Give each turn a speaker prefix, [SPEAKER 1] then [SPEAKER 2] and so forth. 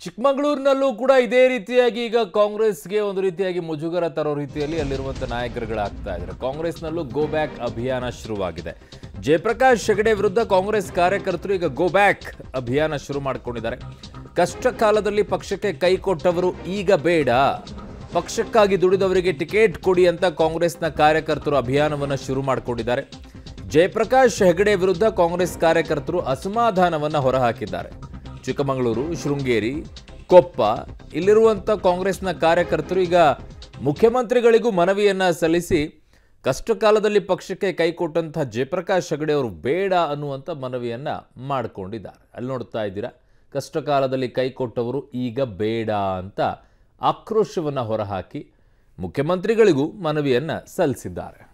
[SPEAKER 1] ಚಿಕ್ಕಮಗಳೂರಿನಲ್ಲೂ ಕೂಡ ಇದೇ ರೀತಿಯಾಗಿ ಈಗ ಕಾಂಗ್ರೆಸ್ಗೆ ಒಂದು ರೀತಿಯಾಗಿ ಮುಜುಗರ ತರೋ ರೀತಿಯಲ್ಲಿ ಅಲ್ಲಿರುವಂಥ ನಾಯಕರುಗಳಾಗ್ತಾ ಇದ್ದಾರೆ ಕಾಂಗ್ರೆಸ್ನಲ್ಲೂ ಗೋ ಬ್ಯಾಕ್ ಅಭಿಯಾನ ಶುರುವಾಗಿದೆ ಜಯಪ್ರಕಾಶ್ ಹೆಗಡೆ ವಿರುದ್ಧ ಕಾಂಗ್ರೆಸ್ ಕಾರ್ಯಕರ್ತರು ಈಗ ಗೋ ಬ್ಯಾಕ್ ಅಭಿಯಾನ ಶುರು ಮಾಡಿಕೊಂಡಿದ್ದಾರೆ ಕಷ್ಟ ಕಾಲದಲ್ಲಿ ಪಕ್ಷಕ್ಕೆ ಕೈ ಕೊಟ್ಟವರು ಈಗ ಬೇಡ ಪಕ್ಷಕ್ಕಾಗಿ ದುಡಿದವರಿಗೆ ಟಿಕೆಟ್ ಕೊಡಿ ಅಂತ ಕಾಂಗ್ರೆಸ್ನ ಕಾರ್ಯಕರ್ತರು ಅಭಿಯಾನವನ್ನು ಶುರು ಮಾಡಿಕೊಂಡಿದ್ದಾರೆ ಜಯಪ್ರಕಾಶ್ ಹೆಗಡೆ ವಿರುದ್ಧ ಕಾಂಗ್ರೆಸ್ ಕಾರ್ಯಕರ್ತರು ಅಸಮಾಧಾನವನ್ನು ಹೊರಹಾಕಿದ್ದಾರೆ ಚಿಕ್ಕಮಗಳೂರು ಶೃಂಗೇರಿ ಕೊಪ್ಪ ಇಲ್ಲಿರುವಂಥ ಕಾಂಗ್ರೆಸ್ನ ಕಾರ್ಯಕರ್ತರು ಈಗ ಮುಖ್ಯಮಂತ್ರಿಗಳಿಗೂ ಮನವಿಯನ್ನ ಸಲ್ಲಿಸಿ ಕಷ್ಟ ಕಾಲದಲ್ಲಿ ಪಕ್ಷಕ್ಕೆ ಕೈ ಕೊಟ್ಟಂತಹ ಜಯಪ್ರಕಾಶ್ ಹೆಗಡೆ ಅವರು ಬೇಡ ಅನ್ನುವಂಥ ಮನವಿಯನ್ನ ಮಾಡಿಕೊಂಡಿದ್ದಾರೆ ಅಲ್ಲಿ ನೋಡ್ತಾ ಇದ್ದೀರಾ ಕಷ್ಟ ಕಾಲದಲ್ಲಿ ಕೈ ಕೊಟ್ಟವರು ಈಗ ಬೇಡ ಅಂತ ಆಕ್ರೋಶವನ್ನು ಹೊರಹಾಕಿ ಮುಖ್ಯಮಂತ್ರಿಗಳಿಗೂ ಮನವಿಯನ್ನ ಸಲ್ಲಿಸಿದ್ದಾರೆ